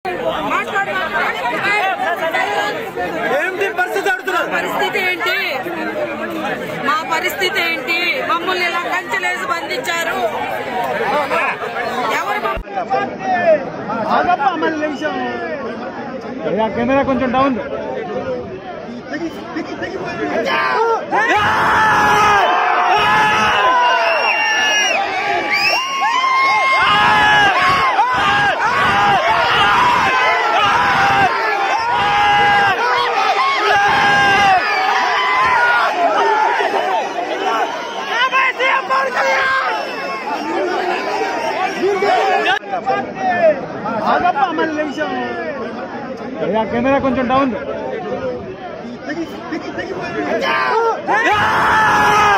ఏంటి పరిస్థితి అడుగుతున్నారు పరిస్థితి ఏంటి మా పరిస్థితి ఏంటి మమ్మల్ని ఇలా కంచెలేసి బంధించారు ఎవరు మమ్మల్ని ఆగప్ప మళ్ళీ నిమిషం కెమెరా కొంచెం డౌన్ ఆగప్ప మళ్ళీ నిమిషం కెమెరా కొంచెం డౌన్